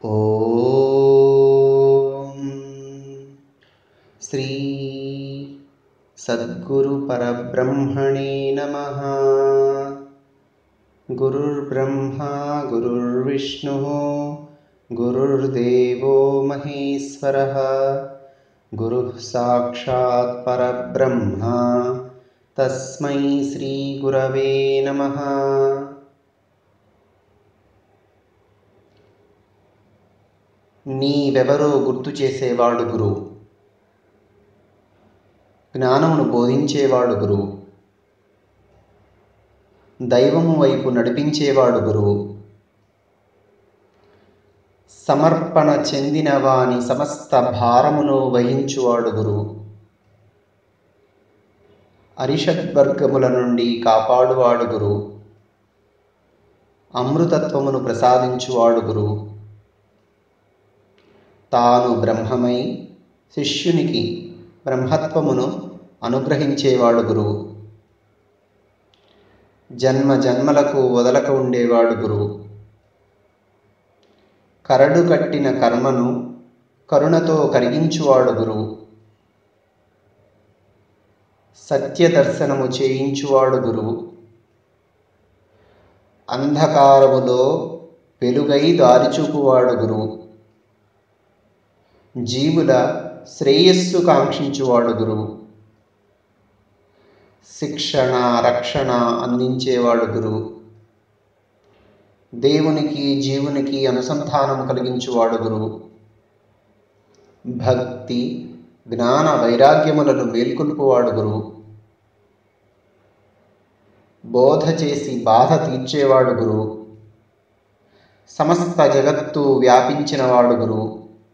ఓం శ్రీ సద్గురు పరబ్రహ్మణే నమ గురుర్బ్రహ్మా గురుర్విష్ణు గురుర్దేవో మహేశ్వర గురు సాక్షాత్ పరబ్రహ్మ తస్మై శ్రీ గురవే నమః నీవెవరో గుర్తు చేసేవాడు గురువు జ్ఞానమును బోధించేవాడు గురువు దైవము వైపు నడిపించేవాడు గురువు సమర్పణ చెందిన వాని సమస్త భారమును వహించువాడు గురువు అరిషద్వర్గముల నుండి కాపాడువాడు గురువు అమృతత్వమును ప్రసాదించువాడు గురువు తాను బ్రహ్మమై శిష్యునికి బ్రహ్మత్వమును అనుగ్రహించేవాడు గురువు జన్మ జన్మలకు వదలక ఉండేవాడు గురువు కరడు కట్టిన కర్మను కరుణతో కరిగించువాడు గురువు సత్య దర్శనము చేయించువాడు గురువు అంధకారములో వెలుగై దారిచూపువాడు గురువు జీవుల శ్రేయస్సు కాంక్షించువాడు గురువు శిక్షణ రక్షణ అందించేవాడు గురువు దేవునికి జీవునికి అనుసంధానము కలిగించువాడు గురువు భక్తి జ్ఞాన వైరాగ్యములను మేల్కొల్పువాడు గురువు బోధ చేసి బాధ తీర్చేవాడు గురువు సమస్త జగత్తు వ్యాపించినవాడు గురువు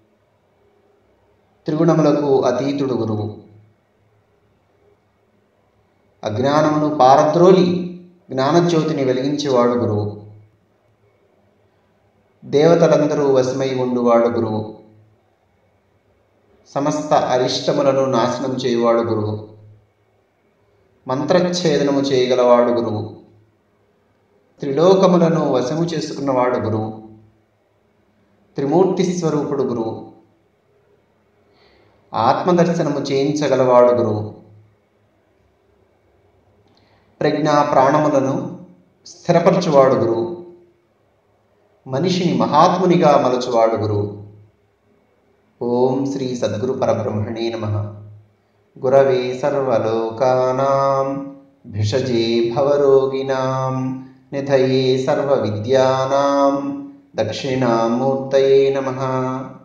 త్రిగుణములకు అతీతుడు గురువు అజ్ఞానమును పారద్రోలి జ్ఞానజ్యోతిని వెలిగించేవాడు గురువు దేవతలందరూ వశమై ఉండువాడు గురువు సమస్త అరిష్టములను నాశనం చేయువాడు గురువు మంత్రఛేదనము చేయగలవాడు గురువు త్రిలోకములను వశము చేసుకున్నవాడు గురువు త్రిమూర్తి స్వరూపుడు గురువు ఆత్మదర్శనము చేయించగలవాడు గురువు ప్రజ్ఞా ప్రాణములను స్థిరపరచువాడు గురువు మనిషిని మహాత్మునిగా మలచువాడు గురువు ఓం శ్రీ సద్గురు పరబ్రహ్మణే నమ గురవే సర్వలోకానాం భిషజే భవరోగిణాం నిధయే సర్వవిద్యానాం దక్షిణామూర్తయే నమః